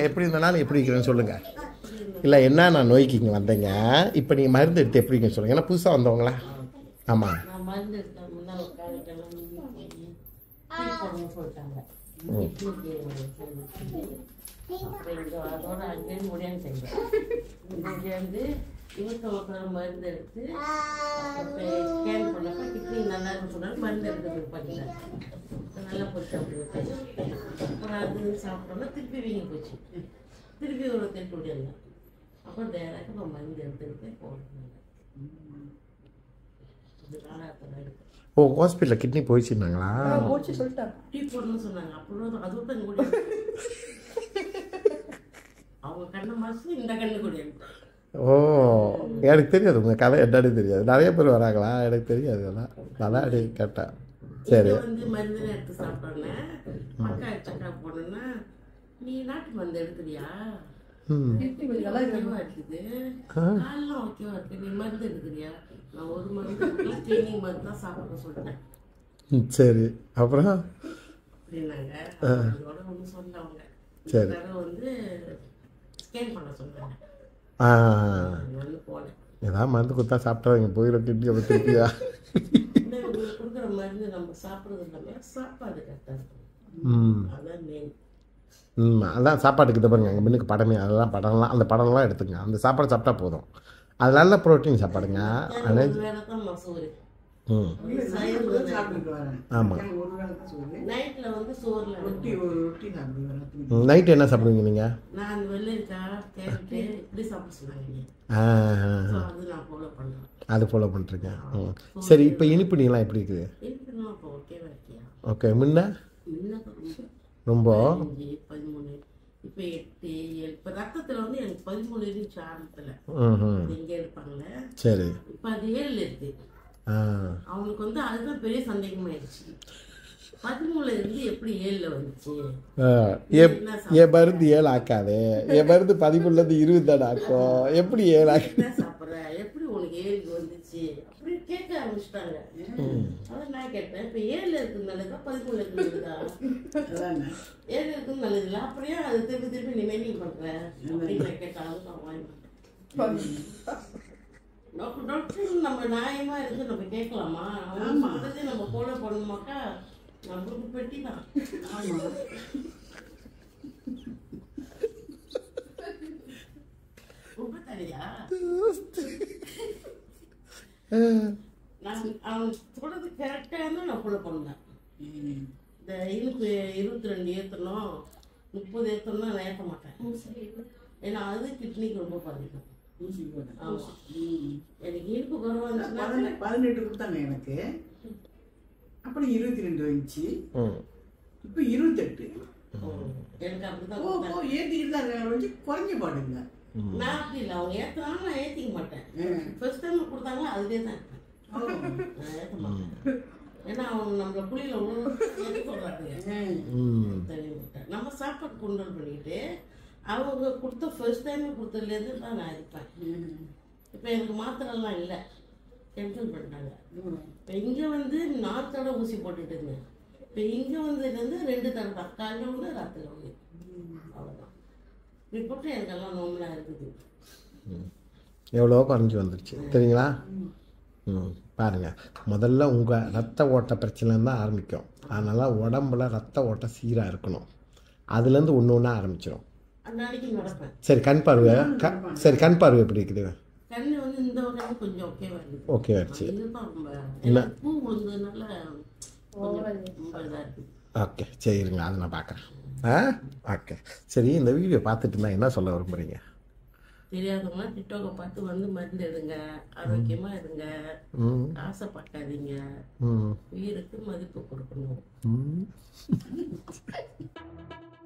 எப்படி இருந்தனாலும் எப்படி இருக்கிறேன்னு சொல்லுங்கள் இல்லை என்ன நான் நோய்க்கு இங்கே வந்தேங்க இப்போ நீங்கள் மருந்து எடுத்து எப்படி இருக்குன்னு சொல்லுங்கள் ஏன்னா புதுசாக வந்தவங்களா ஆமாம் நான் மருந்து எடுத்தேன் முன்ன ஒரு காலத்துல வந்து போய் டீ போடணும்னு சொல்லிட்டாங்க இட்லிக்கு செஞ்சு. அப்புறம் இங்க அதோட அங்கேயே முடியான்னு செஞ்சேன் முடியாந்து இருபத்தி ஒருத்தர மருந்து எடுத்து அப்புறம் ஸ்கேன் பண்ணப்ப கிட்னி நல்லா இருக்குன்னு சொன்னாலும் மருந்து எடுக்கிறது பண்ணிட்டேன் நல்லா போச்சு அப்படின்னு அப்புறம் அது சாப்பிட்டோன்னா திருப்பி வீங்கி போச்சு திருப்பி ஒரு தெட்டு முடியல அப்புறம் டேரக்டாக இப்போ மருந்து எடுத்துக்கிட்டு போடணும் இது நாலாயிரத்தி எடுத்தேன் ஓ ஹாஸ்பிட்டலில் கிட்னி போயிடுச்சுருந்தாங்களா போச்சு சொல்லிட்டாங்க டீ போடணும்னு சொன்னாங்க அப்புறம் அதுவும் தான் கூட அவங்க கண்ணு மாசு இந்த கண்ணு கூட ஓ எனக்கு தெரியாது உங்கள் கதை என்னன்னு தெரியாது நிறைய பேர் வராங்களா எனக்கு தெரியாது அதெல்லாம் நல்லா அடி கேட்டேன் சரி இங்க வந்து மருந்து எடுத்து சாப்பிட்டோன்னே மக்கா சக்கா போனோன்னா நீ நாட்டு மருந்து எடுக்கிறியா ம் ஓகேவா இருக்குது காலெல்லாம் ஓகேவா இருக்கு நீ மருந்து எடுக்கிறியா நான் ஒரு மருந்து கிளீனிங் மருந்து தான் சாப்பிட சொல்லிட்டேன் ம், சரி அப்புறம் அப்படின்னாங்க அதோட ஒன்று சொன்னவங்க சரி. தடவை வந்து ஸ்கேன் பண்ண சொன்னாங்க ஆ ஒன்று போனேன் ஏதாவது மருந்து கொடுத்தா சாப்பிட்றாங்க போயிடும் கிட்னி அப்போ திருப்பியா இல்லை உங்களுக்கு கொடுக்குற மருந்து நம்ம சாப்பிட்றது இல்லாமல் சாப்பாடு கரெக்டாக இருக்கும் ம் அதான் மெயின் ம் அதான் சாப்பாட்டுக்கு இது பாருங்க எங்கள் மின்னுக்கு படமே அதெல்லாம் படம்லாம் அந்த படம்லாம் எடுத்துங்க அந்த சாப்பாடு சாப்பிட்டா போதும் அது நல்ல ப்ரோட்டீன் சாப்பாடுங்க ஒரு வேலை தான் மசூரி ம் சைவம் சாப்பிட்டுட்டு வரேன் ஆமாம் எனக்கு ஒரு வேளை தான் சோறு நைட்டில் வந்து சோறில் ரொட்டி ஒரு ரொட்டி சாப்பிட்டு வரேன் நைட்டு என்ன சாப்பிடுவீங்க நீங்கள் நான் அந்த வெள்ளரிக்காய் கேரட்டு இப்படி சாப்பிட சொன்னாங்க ஆ ஸோ அது நான் ஃபாலோ பண்ணுறேன் அது ஃபாலோ பண்ணுறீங்க ம் சரி இப்போ இனிப்பு நீலாம் எப்படி இருக்குது இருக்குன்னா அப்போ ஓகேவா இருக்கியா ஓகே முன்ன முன்ன ரொம்ப பதினஞ்சு பதிமூணு இப்போ எட்டு ஏழு இப்போ ரத்தத்தில் வந்து எனக்கு பதிமூணு இருந்துச்சு ஆரம்பத்தில் ம் ம் அது இங்கே இருப்பாங்களே சரி இப்போ அது ஏழில் இருக்கு ஆ அவங்களுக்கு வந்து அதுதான் பெரிய சந்தேகமாயிடுச்சு பதிமூணுல இருந்து எப்படி ஏழில் வந்துச்சு ஆ, எப் என் மருந்து ஏழு ஆக்காது என் மருந்து பதிமூணுலேருந்து இருபது தானே ஆக்கும் எப்படி ஏழு ஆக்கு என்ன சாப்பிட்ற எப்படி உனக்கு ஏழுக்கு வந்துச்சு அப்படி கேட்க ஆரம்பிச்சிட்டாங்க அதான் நான் கேட்டேன் இப்போ ஏழில் இருக்குது நல்லதா பதிமூணுல இருக்குதா அதானே ஏழு இருக்குது நல்லது இல்லை அப்படியே அது திருப்பி திருப்பி நீ மெயின்டைன் பண்ணுற அப்படின்னு நான் கேட்டாலும் நான் வாங்கி டாக்டர் டாக்டர் நம்ம நியாயமா இருந்து நம்ம கேட்கலாமா அவங்க சொல்றதை நம்ம ஃபாலோ பண்ணணுமாக்கா நம்மளுக்கு பெட்டி தான் ஆமா ரொம்ப தனியா நான் அவன் சொல்றது கரெக்டாக இருந்தால் நான் ஃபாலோ பண்ணேன் ம். இந்த இனிப்பு இருபத்தி ரெண்டு ஏற்றணும் முப்பது ஏற்றணும்னா நான் ஏற்ற மாட்டேன் ஏன்னா அது கிட்னிக்கு ரொம்ப பாதிக்கும் ஊசி போட ஆமாம் ம். எனக்கு இனிப்பு குறைவா இருந்துச்சுன்னா பதினெட்டு பதினெட்டு கொடுத்தாங்க எனக்கு அப்புறம் இருபத்தி ரெண்டு வந்துச்சு ம் இப்போ இருபத்தெட்டு எனக்கு அப்படிதான் ஓ ஓ ஏற்றிக்கிட்டு தான் இருக்காங்க வச்சு குறைஞ்ச பாடுங்க நான் அப்படி இல்லை அவங்க ஏற்றினாலும் நான் ஏற்றிக்க மாட்டேன் ம். ஃபர்ஸ்ட் டைம் கொடுத்தாங்களோ அதுவே தான் இருப்பேன் ஓ. நான் ஏற்ற மாட்டேன் ஏன்னா அவங்க நம்மளை புளியில் உள்ள சொல்கிறாங்க ம். ம் தனி முட்டை நம்ம சாப்பாடு கொண்டோல் பண்ணிக்கிட்டு அவங்க கொடுத்த ஃபர்ஸ்ட் டைம் கொடுத்ததுலேருந்து தான் நான் இருப்பேன் ம். இப்போ எனக்கு மாத்திரைலாம் இல்லை கேன்சல் பண்ணிட்டாங்க ம். இப்போ இங்கே வந்து நாலு தடவை ஊசி போட்டுட்டு இருந்தேன் இப்போ இங்கே வந்ததுலேருந்து ரெண்டு தடவை தான் காலையில் ஒன்று ராத்திரி ஒன்று அவ்வளோதான் ரிப்போர்ட்டு எனக்கெல்லாம் நோம்பலாக இருக்குது எவ்வளோ குறைஞ்சி வந்துருச்சு தெரியுங்களா ம் பாருங்க முதல்ல உங்கள் ரத்த ஓட்ட பிரச்சனை தான் ஆரம்பிக்கும் அதனால் உடம்புல ரத்த ஓட்டம் சீராக இருக்கணும் அதுலேருந்து ஒன்று ஒன்றா ஆரம்பிச்சிடும் அன்னைக்கு நடப்பேன் சரி கண் பார்வை க சரி கண் பார்வை எப்படி இருக்குது கண்ணு வந்து இந்த வகையான கொஞ்சம் ஓகேவா இருக்குது ஓகே ஆயிடுச்சு இதுதான் ரொம்ப எனக்கு பூ விழுந்ததுனால கொஞ்சம் ரொம்ப இதாக இருக்குது ஓகே சரி இருங்க அதை நான் பார்க்குறேன் ஆ ஓகே சரி இந்த வீடியோ பார்த்துட்டு இருந்தா என்ன சொல்ல விரும்புகிறீங்க தெரியாதவங்க டிக்டாக்கை பார்த்து வந்து மருந்து எடுங்க ஆரோக்கியமா இருங்க ம் ஆசைப்பட்டாதீங்க ம் உயிருக்கு மதிப்பு கொடுக்கணும் ம்